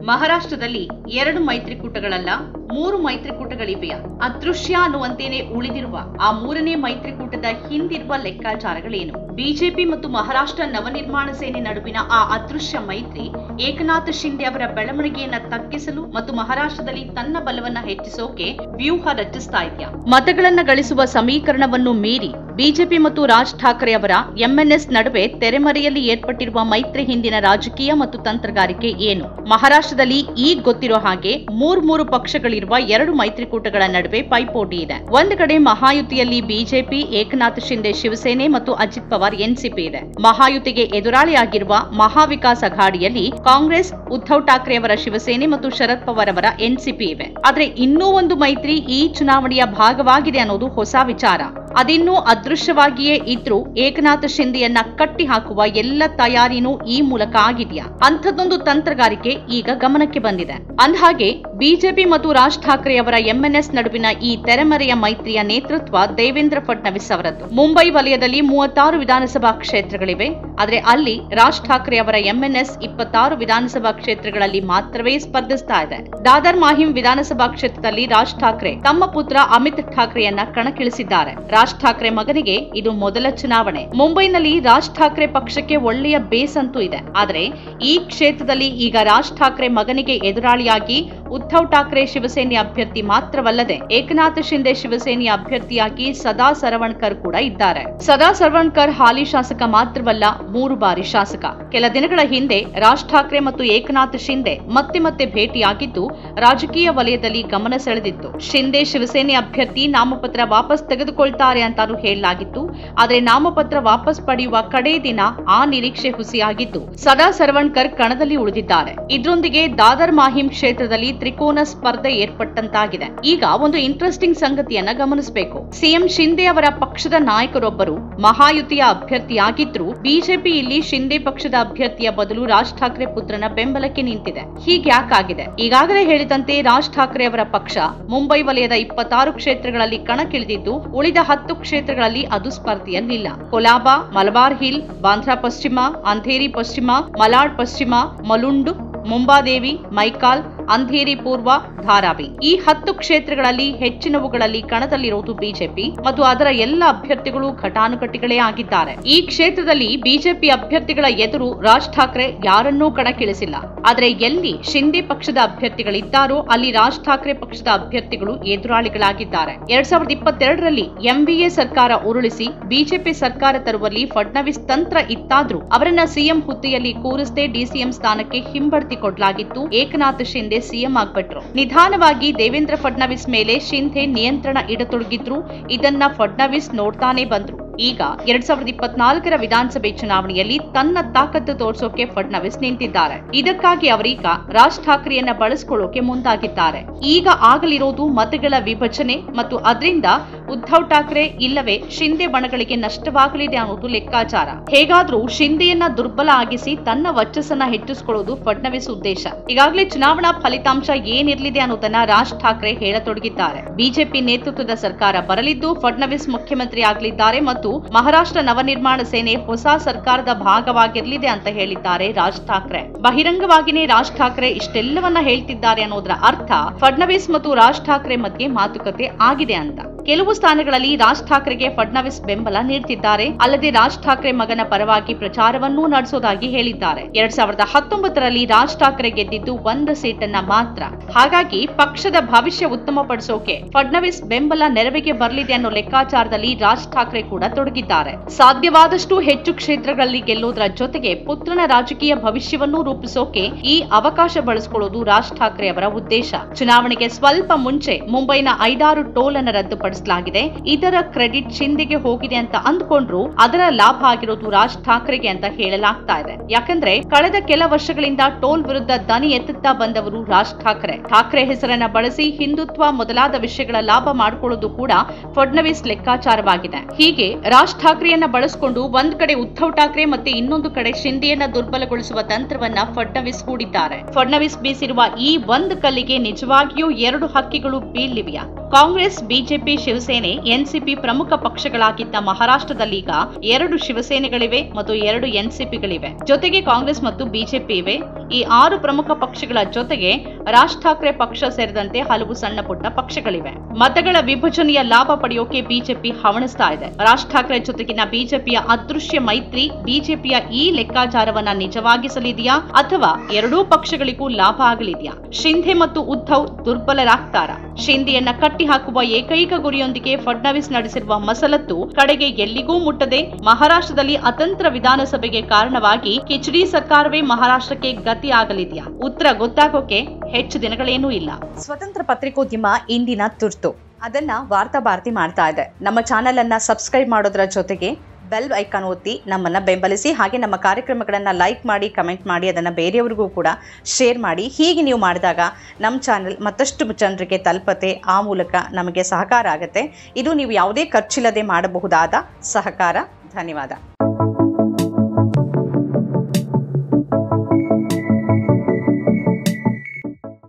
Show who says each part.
Speaker 1: ಮಹಾರಾಷ್ಟ್ರದಲ್ಲಿ ಎರಡು ಮೈತ್ರಿಕೂಟಗಳಲ್ಲ ಮೂರು ಮೈತ್ರಿಕೂಟಗಳಿವೆಯಾ ಅದೃಶ್ಯ ಅನ್ನುವಂತೇನೆ ಉಳಿದಿರುವ ಆ ಮೂರನೇ ಮೈತ್ರಿಕೂಟದ ಹಿಂದಿರುವ ಲೆಕ್ಕಾಚಾರಗಳೇನು ಬಿಜೆಪಿ ಮತ್ತು ಮಹಾರಾಷ್ಟ್ರ ನವನಿರ್ಮಾಣ ಸೇನೆ ನಡುವಿನ ಆ ಅದೃಶ್ಯ ಮೈತ್ರಿ ಏಕನಾಥ್ ಶಿಂದೆ ಅವರ ಬೆಳವಣಿಗೆಯನ್ನ ತಗ್ಗಿಸಲು ಮತ್ತು ಮಹಾರಾಷ್ಟ್ರದಲ್ಲಿ ತನ್ನ ಬಲವನ್ನ ಹೆಚ್ಚಿಸೋಕೆ ವ್ಯೂಹ ರಚಿಸ್ತಾ ಇದೆಯಾ ಮತಗಳನ್ನ ಗಳಿಸುವ ಸಮೀಕರಣವನ್ನು ಮೀರಿ ಬಿಜೆಪಿ ಮತ್ತು ರಾಜ್ ಠಾಕ್ರೆ ಅವರ ಎಂಎನ್ಎಸ್ ನಡುವೆ ತೆರೆಮರೆಯಲ್ಲಿ ಏರ್ಪಟ್ಟಿರುವ ಮೈತ್ರಿ ಹಿಂದಿನ ರಾಜಕೀಯ ಮತ್ತು ತಂತ್ರಗಾರಿಕೆ ಏನು ಮಹಾರಾಷ್ಟ್ರದಲ್ಲಿ ಈಗ ಗೊತ್ತಿರೋ ಹಾಗೆ ಮೂರ್ ಮೂರು ಪಕ್ಷಗಳಿರುವ ಎರಡು ಮೈತ್ರಿಕೂಟಗಳ ನಡುವೆ ಪೈಪೋಟಿ ಇದೆ ಒಂದು ಕಡೆ ಮಹಾಯುತಿಯಲ್ಲಿ ಬಿಜೆಪಿ ಏಕನಾಥ್ ಶಿಂದೆ ಶಿವಸೇನೆ ಮತ್ತು ಅಜಿತ್ ಪವಾರ್ ಎನ್ಸಿಪಿ ಇದೆ ಮಹಾಯುತಿಗೆ ಎದುರಾಳಿಯಾಗಿರುವ ಮಹಾವಿಕಾಸ್ ಅಘಾಡಿಯಲ್ಲಿ ಕಾಂಗ್ರೆಸ್ ಉದ್ಧವ್ ಠಾಕ್ರೆ ಅವರ ಶಿವಸೇನೆ ಮತ್ತು ಶರದ್ ಪವಾರ್ ಅವರ ಎನ್ಸಿಪಿ ಇವೆ ಆದ್ರೆ ಇನ್ನೂ ಒಂದು ಮೈತ್ರಿ ಈ ಚುನಾವಣೆಯ ಭಾಗವಾಗಿದೆ ಅನ್ನೋದು ಹೊಸ ವಿಚಾರ ಅದಿನ್ನೂ ಅದೃಶ್ಯವಾಗಿಯೇ ಇದ್ರೂ ಏಕನಾಥ್ ಶಿಂದೆಯನ್ನ ಕಟ್ಟಿ ಹಾಕುವ ಎಲ್ಲ ತಯಾರಿನೂ ಈ ಮೂಲಕ ಆಗಿದೆಯಾ ಅಂಥದ್ದೊಂದು ತಂತ್ರಗಾರಿಕೆ ಈಗ ಗಮನಕ್ಕೆ ಬಂದಿದೆ ಅಂದಹಾಗೆ ಬಿಜೆಪಿ ಮತ್ತು ರಾಜ್ ಠಾಕ್ರೆ ಅವರ ಎಂಎನ್ಎಸ್ ನಡುವಿನ ಈ ತೆರೆಮರೆಯ ಮೈತ್ರಿಯ ನೇತೃತ್ವ ದೇವೇಂದ್ರ ಫಡ್ನವೀಸ್ ಅವರದ್ದು ಮುಂಬೈ ವಲಯದಲ್ಲಿ ಮೂವತ್ತಾರು ವಿಧಾನಸಭಾ ಕ್ಷೇತ್ರಗಳಿವೆ ಆದರೆ ಅಲ್ಲಿ ರಾಜ್ ಠಾಕ್ರೆ ಅವರ ಎಂಎನ್ಎಸ್ ಇಪ್ಪತ್ತಾರು ವಿಧಾನಸಭಾ ಕ್ಷೇತ್ರಗಳಲ್ಲಿ ಮಾತ್ರವೇ ಸ್ಪರ್ಧಿಸ್ತಾ ಇದೆ ದಾದರ್ ಮಾಹಿಂ ವಿಧಾನಸಭಾ ಕ್ಷೇತ್ರದಲ್ಲಿ ರಾಜ್ ಠಾಕ್ರೆ ತಮ್ಮ ಪುತ್ರ ಅಮಿತ್ ಠಾಕ್ರೆಯನ್ನ ಕಣಕ್ಕಿಳಿಸಿದ್ದಾರೆ ರಾಜ್ ಠಾಕ್ರೆ ಮಗನಿಗೆ ಇದು ಮೊದಲ ಚುನಾವಣೆ ಮುಂಬೈನಲ್ಲಿ ರಾಜ್ ಠಾಕ್ರೆ ಪಕ್ಷಕ್ಕೆ ಒಳ್ಳೆಯ ಬೇಸ್ ಅಂತೂ ಇದೆ ಆದರೆ ಈ ಕ್ಷೇತ್ರದಲ್ಲಿ ಈಗ ರಾಜ್ ಠಾಕ್ರೆ ಮಗನಿಗೆ ಎದುರಾಳಿಯಾಗಿ ಉದ್ಧವ್ ಠಾಕ್ರೆ ಶಿವಸೇನೆ ಅಭ್ಯರ್ಥಿ ಮಾತ್ರವಲ್ಲದೆ ಏಕನಾಥ್ ಶಿಂದೆ ಶಿವಸೇನೆಯ ಅಭ್ಯರ್ಥಿಯಾಗಿ ಸದಾ ಸರವಣ್ಕರ್ ಕೂಡ ಇದ್ದಾರೆ ಸದಾ ಸರವಣ್ಕರ್ ಹಾಲಿ ಶಾಸಕ ಮಾತ್ರವಲ್ಲ ಮೂರು ಬಾರಿ ಶಾಸಕ ಕೆಲ ದಿನಗಳ ಹಿಂದೆ ರಾಜ್ ಠಾಕ್ರೆ ಮತ್ತು ಏಕನಾಥ್ ಶಿಂದೆ ಮತ್ತೆ ಮತ್ತೆ ಭೇಟಿಯಾಗಿದ್ದು ರಾಜಕೀಯ ವಲಯದಲ್ಲಿ ಗಮನ ಸೆಳೆದಿತ್ತು ಶಿಂದೆ ಶಿವಸೇನೆ ಅಭ್ಯರ್ಥಿ ನಾಮಪತ್ರ ವಾಪಸ್ ತೆಗೆದುಕೊಳ್ತಾರೆ ಅಂತಾನು ಹೇಳಲಾಗಿತ್ತು ಆದರೆ ನಾಮಪತ್ರ ವಾಪಸ್ ಪಡೆಯುವ ಕಡೇ ದಿನ ಆ ನಿರೀಕ್ಷೆ ಹುಸಿಯಾಗಿತ್ತು ಸದಾ ಸರವಣ್ಕರ್ ಕಣದಲ್ಲಿ ಉಳಿದಿದ್ದಾರೆ ಇದರೊಂದಿಗೆ ದಾದರ್ ಮಾಹಿಂ ಕ್ಷೇತ್ರದಲ್ಲಿ ತ್ರಿಕೋನ ಸ್ಪರ್ಧೆ ಏರ್ಪಟ್ಟಂತಾಗಿದೆ ಈಗ ಒಂದು ಇಂಟ್ರೆಸ್ಟಿಂಗ್ ಸಂಗತಿಯನ್ನ ಗಮನಿಸಬೇಕು ಸಿಎಂ ಶಿಂದೆ ಅವರ ಪಕ್ಷದ ನಾಯಕರೊಬ್ಬರು ಮಹಾಯುತಿಯ ಅಭ್ಯರ್ಥಿಯಾಗಿದ್ರು ಬಿಜೆಪಿ ಇಲ್ಲಿ ಶಿಂದೆ ಪಕ್ಷದ ಅಭ್ಯರ್ಥಿಯ ಬದಲು ರಾಜ್ ಠಾಕ್ರೆ ಪುತ್ರನ ಬೆಂಬಲಕ್ಕೆ ನಿಂತಿದೆ ಹೀಗ್ಯಾಕಾಗಿದೆ ಈಗಾಗಲೇ ಹೇಳಿದಂತೆ ರಾಜ್ ಠಾಕ್ರೆ ಅವರ ಪಕ್ಷ ಮುಂಬೈ ವಲಯದ ಇಪ್ಪತ್ತಾರು ಕ್ಷೇತ್ರಗಳಲ್ಲಿ ಕಣಕ್ಕಿಳಿದಿದ್ದು ಉಳಿದ ಹತ್ತು ಕ್ಷೇತ್ರಗಳಲ್ಲಿ ಅದು ಸ್ಪರ್ಧೆಯಲ್ಲಿಲ್ಲ ಕೊಲಾಬಾ ಮಲಬಾರ್ ಹಿಲ್ ಬಾಂದ್ರಾ ಪಶ್ಚಿಮ ಅಂಧೇರಿ ಪಶ್ಚಿಮ ಮಲಾಡ್ ಪಶ್ಚಿಮ ಮಲುಂಡು ಮುಂಬಾದೇವಿ ಮೈಕಾಲ್ ಅಂಧೇರಿ ಪೂರ್ವ ಧಾರಾವಿ ಈ ಹತ್ತು ಕ್ಷೇತ್ರಗಳಲ್ಲಿ ಹೆಚ್ಚಿನವುಗಳಲ್ಲಿ ಕಣದಲ್ಲಿರುವುದು ಬಿಜೆಪಿ ಮತ್ತು ಅದರ ಎಲ್ಲ ಅಭ್ಯರ್ಥಿಗಳು ಘಟಾನುಘಟಿಗಳೇ ಆಗಿದ್ದಾರೆ ಈ ಕ್ಷೇತ್ರದಲ್ಲಿ ಬಿಜೆಪಿ ಅಭ್ಯರ್ಥಿಗಳ ಎದುರು ರಾಜ್ ಠಾಕ್ರೆ ಯಾರನ್ನೂ ಕಣಕ್ಕಿಳಿಸಿಲ್ಲ ಆದರೆ ಎಲ್ಲಿ ಶಿಂದೆ ಪಕ್ಷದ ಅಭ್ಯರ್ಥಿಗಳಿದ್ದಾರೋ ಅಲ್ಲಿ ರಾಜ್ ಠಾಕ್ರೆ ಪಕ್ಷದ ಅಭ್ಯರ್ಥಿಗಳು ಎದುರಾಳಿಗಳಾಗಿದ್ದಾರೆ ಎರಡ್ ಸಾವಿರದ ಇಪ್ಪತ್ತೆರಡರಲ್ಲಿ ಎಂವಿಎ ಸರ್ಕಾರ ಉರುಳಿಸಿ ಬಿಜೆಪಿ ಸರ್ಕಾರ ತರುವಲ್ಲಿ ಫಡ್ನವೀಸ್ ತಂತ್ರ ಇತ್ತಾದ್ರೂ ಅವರನ್ನ ಸಿಎಂ ಹುದ್ದೆಯಲ್ಲಿ ಕೂರಿಸದೆ ಡಿಸಿಎಂ ಸ್ಥಾನಕ್ಕೆ ಹಿಂಬಡ್ತಿ ಕೊಡ್ಲಾಗಿತ್ತು ಏಕನಾಥ್ ಶಿಂದೆ ಸಿಎಂ ಆಗ್ಬಿಟ್ರು ನಿಧಾನವಾಗಿ ದೇವೇಂದ್ರ ಫಡ್ನವೀಸ್ ಮೇಲೆ ಶಿಂಧೆ ನಿಯಂತ್ರಣ ಇಡತೊಡಗಿದ್ರು ಇದನ್ನ ಫಡ್ನವೀಸ್ ನೋಡ್ತಾನೆ ಬಂದ್ರು ಈಗ ಎರಡ್ ಸಾವಿರದ ಇಪ್ಪತ್ನಾಲ್ಕರ ವಿಧಾನಸಭೆ ಚುನಾವಣೆಯಲ್ಲಿ ತನ್ನ ತಾಕತ್ತು ತೋರಿಸೋಕೆ ಫಡ್ನವೀಸ್ ನಿಂತಿದ್ದಾರೆ ಇದಕ್ಕಾಗಿ ಅವರೀಗ ರಾಜ್ ಠಾಕ್ರೆಯನ್ನ ಬಳಸಿಕೊಳ್ಳೋಕೆ ಮುಂದಾಗಿದ್ದಾರೆ ಈಗ ಆಗಲಿರೋದು ಮತಗಳ ವಿಭಜನೆ ಮತ್ತು ಅದರಿಂದ ಉದ್ಧವ್ ಠಾಕ್ರೆ ಇಲ್ಲವೇ ಶಿಂದೆ ಬಣಗಳಿಗೆ ನಷ್ಟವಾಗಲಿದೆ ಅನ್ನೋದು ಲೆಕ್ಕಾಚಾರ ಹೇಗಾದ್ರೂ ಶಿಂದೆಯನ್ನ ದುರ್ಬಲ ಆಗಿಸಿ ತನ್ನ ವರ್ಚಸ್ಸನ್ನ ಹೆಚ್ಚಿಸಿಕೊಳ್ಳುವುದು ಫಡ್ನವೀಸ್ ಉದ್ದೇಶ ಈಗಾಗಲೇ ಚುನಾವಣಾ ಫಲಿತಾಂಶ ಏನಿರಲಿದೆ ಅನ್ನೋದನ್ನ ರಾಜ್ ಠಾಕ್ರೆ ಹೇಳತೊಡಗಿದ್ದಾರೆ ಬಿಜೆಪಿ ನೇತೃತ್ವದ ಸರ್ಕಾರ ಬರಲಿದ್ದು ಫಡ್ನವೀಸ್ ಮುಖ್ಯಮಂತ್ರಿ ಆಗಲಿದ್ದಾರೆ ಮತ್ತು ಮಹಾರಾಷ್ಟ್ರ ನವನಿರ್ಮಾಣ ಸೇನೆ ಹೊಸ ಸರ್ಕಾರದ ಭಾಗವಾಗಿರಲಿದೆ ಅಂತ ಹೇಳಿದ್ದಾರೆ ರಾಜ್ ಠಾಕ್ರೆ ಬಹಿರಂಗವಾಗಿನೇ ರಾಜ್ ಠಾಕ್ರೆ ಇಷ್ಟೆಲ್ಲವನ್ನ ಹೇಳ್ತಿದ್ದಾರೆ ಅನ್ನೋದರ ಅರ್ಥ ಫಡ್ನವೀಸ್ ಮತ್ತು ರಾಜ್ ಠಾಕ್ರೆ ಮಧ್ಯೆ ಮಾತುಕತೆ ಆಗಿದೆ ಅಂತ ಕೆಲವು ಸ್ಥಾನಗಳಲ್ಲಿ ರಾಜ್ ಠಾಕ್ರೆಗೆ ಫಡ್ನವೀಸ್ ಬೆಂಬಲ ನೀಡ್ತಿದ್ದಾರೆ ಅಲ್ಲದೆ ರಾಜ್ ಠಾಕ್ರೆ ಮಗನ ಪರವಾಗಿ ಪ್ರಚಾರವನ್ನೂ ನಡೆಸೋದಾಗಿ ಹೇಳಿದ್ದಾರೆ ಎರಡ್ ಸಾವಿರದ ಹತ್ತೊಂಬತ್ತರಲ್ಲಿ ರಾಜ್ ಠಾಕ್ರೆ ಗೆದ್ದಿದ್ದು ಒಂದು ಸೀಟನ್ನ ಮಾತ್ರ ಹಾಗಾಗಿ ಪಕ್ಷದ ಭವಿಷ್ಯ ಉತ್ತಮಪಡಿಸೋಕೆ ಫಡ್ನವೀಸ್ ಬೆಂಬಲ ನೆರವಿಗೆ ಬರಲಿದೆ ಅನ್ನೋ ಲೆಕ್ಕಾಚಾರದಲ್ಲಿ ರಾಜ್ ಠಾಕ್ರೆ ಕೂಡ ತೊಡಗಿದ್ದಾರೆ ಸಾಧ್ಯವಾದಷ್ಟು ಹೆಚ್ಚು ಕ್ಷೇತ್ರಗಳಲ್ಲಿ ಗೆಲ್ಲೋದ್ರ ಜೊತೆಗೆ ಪುತ್ರನ ರಾಜಕೀಯ ಭವಿಷ್ಯವನ್ನೂ ರೂಪಿಸೋಕೆ ಈ ಅವಕಾಶ ಬಳಸಿಕೊಳ್ಳೋದು ರಾಜ್ ಠಾಕ್ರೆ ಅವರ ಉದ್ದೇಶ ಚುನಾವಣೆಗೆ ಸ್ವಲ್ಪ ಮುಂಚೆ ಮುಂಬೈನ ಐದಾರು ಟೋಲ್ ಅನ್ನು ರದ್ದುಪಡಿಸಲಾಗಿದೆ ಇದರ ಕ್ರೆಡಿಟ್ ಶಿಂದೆಗೆ ಹೋಗಿದೆ ಅಂತ ಅಂದ್ಕೊಂಡ್ರು ಅದರ ಲಾಭ ಆಗಿರೋದು ರಾಜ್ ಠಾಕ್ರೆಗೆ ಅಂತ ಹೇಳಲಾಗ್ತಾ ಇದೆ ಯಾಕಂದ್ರೆ ಕಳೆದ ಕೆಲ ವರ್ಷಗಳಿಂದ ಟೋಲ್ ವಿರುದ್ಧ ದನಿ ಎತ್ತುತ್ತಾ ಬಂದವರು ರಾಜ್ ಠಾಕ್ರೆ ಠಾಕ್ರೆ ಹೆಸರನ್ನ ಬಳಸಿ ಹಿಂದುತ್ವ ಮೊದಲಾದ ವಿಷಯಗಳ ಲಾಭ ಮಾಡಿಕೊಳ್ಳೋದು ಕೂಡ ಫಡ್ನವೀಸ್ ಲೆಕ್ಕಾಚಾರವಾಗಿದೆ ಹೀಗೆ ರಾಜ್ ಠಾಕ್ರೆಯನ್ನ ಬಳಸಿಕೊಂಡು ಒಂದ್ ಕಡೆ ಉದ್ಧವ್ ಠಾಕ್ರೆ ಮತ್ತೆ ಇನ್ನೊಂದು ಕಡೆ ಶಿಂದೆಯನ್ನ ದುರ್ಬಲಗೊಳಿಸುವ ತಂತ್ರವನ್ನ ಫಡ್ನವೀಸ್ ಹೂಡಿದ್ದಾರೆ ಫಡ್ನವೀಸ್ ಬೀಸಿರುವ ಈ ಒಂದು ಕಲ್ಲಿಗೆ ನಿಜವಾಗಿಯೂ ಎರಡು ಹಕ್ಕಿಗಳು ಬೀಳಿವೆಯಾ ಕಾಂಗ್ರೆಸ್ ಬಿಜೆಪಿ ಶಿವಸೇನೆ ಎನ್ಸಿಪಿ ಪ್ರಮುಖ ಪಕ್ಷಗಳಾಗಿದ್ದ ಮಹಾರಾಷ್ಟ್ರದಲ್ಲೀಗ ಎರಡು ಶಿವಸೇನೆಗಳಿವೆ ಮತ್ತು ಎರಡು ಎನ್ಸಿಪಿಗಳಿವೆ ಜೊತೆಗೆ ಕಾಂಗ್ರೆಸ್ ಮತ್ತು ಬಿಜೆಪಿ ಇವೆ ಈ ಆರು ಪ್ರಮುಖ ಪಕ್ಷಗಳ ಜೊತೆಗೆ ರಾಜ್ ಠಾಕ್ರೆ ಪಕ್ಷ ಸೇರಿದಂತೆ ಹಲವು ಸಣ್ಣ ಪುಟ್ಟ ಪಕ್ಷಗಳಿವೆ ಮತಗಳ ವಿಭಜನೆಯ ಲಾಭ ಪಡೆಯೋಕೆ ಬಿಜೆಪಿ ಹವಣಿಸ್ತಾ ಇದೆ ರಾಜ್ ಠಾಕ್ರೆ ಜೊತೆಗಿನ ಬಿಜೆಪಿಯ ಅದೃಶ್ಯ ಮೈತ್ರಿ ಬಿಜೆಪಿಯ ಈ ಲೆಕ್ಕಾಚಾರವನ್ನ ನಿಜವಾಗಿಸಲಿದೆಯಾ ಅಥವಾ ಎರಡೂ ಪಕ್ಷಗಳಿಗೂ ಲಾಭ ಆಗಲಿದೆಯಾ ಶಿಂಧೆ ಮತ್ತು ಉದ್ಧವ್ ದುರ್ಬಲರಾಗ್ತಾರ ಶಿಂದೆಯನ್ನ ಕಟ್ಟಿ ಹಾಕುವ ಏಕೈಕ ಗುರಿಯೊಂದಿಗೆ ಫಡ್ನವೀಸ್ ನಡೆಸಿರುವ ಮಸಲತ್ತು ಕಡೆಗೆ ಎಲ್ಲಿಗೂ ಮುಟ್ಟದೆ ಮಹಾರಾಷ್ಟ್ರದಲ್ಲಿ ಅತಂತ್ರ ವಿಧಾನಸಭೆಗೆ ಕಾರಣವಾಗಿ ಕಿಚಡಿ ಸರ್ಕಾರವೇ ಮಹಾರಾಷ್ಟ್ರಕ್ಕೆ ಗತಿ ಆಗಲಿದೆಯಾ ಉತ್ತರ ಗೊತ್ತಾಗೋಕೆ ಹೆಚ್ಚು ದಿನಗಳೇನೂ ಇಲ್ಲ
Speaker 2: ಸ್ವತಂತ್ರ ಪತ್ರಿಕೋದ್ಯಮ ಇಂದಿನ ತುರ್ತು ಅದನ್ನ ವಾರ್ತಾ ಭಾರತಿ ಮಾಡ್ತಾ ಇದೆ ನಮ್ಮ ಚಾನೆಲ್ ಅನ್ನ ಸಬ್ಸ್ಕ್ರೈಬ್ ಮಾಡೋದ್ರ ಜೊತೆಗೆ ಬೆಲ್ ಐಕಾನ್ ಒತ್ತಿ ನಮ್ಮನ್ನ ಬೆಂಬಲಿಸಿ ಹಾಗೆ ನಮ್ಮ ಕಾರ್ಯಕ್ರಮಗಳನ್ನ ಲೈಕ್ ಮಾಡಿ ಕಮೆಂಟ್ ಮಾಡಿ ಅದನ್ನ ಬೇರೆಯವ್ರಿಗೂ ಕೂಡ ಶೇರ್ ಮಾಡಿ ಹೀಗೆ ನೀವು ಮಾಡಿದಾಗ ನಮ್ಮ ಚಾನೆಲ್ ಮತ್ತಷ್ಟು ಜನರಿಗೆ ತಲುಪತ್ತೆ ಆ ಮೂಲಕ ನಮಗೆ ಸಹಕಾರ ಆಗುತ್ತೆ ಇದು ನೀವು ಯಾವುದೇ ಖರ್ಚಿಲ್ಲದೆ ಮಾಡಬಹುದಾದ ಸಹಕಾರ ಧನ್ಯವಾದ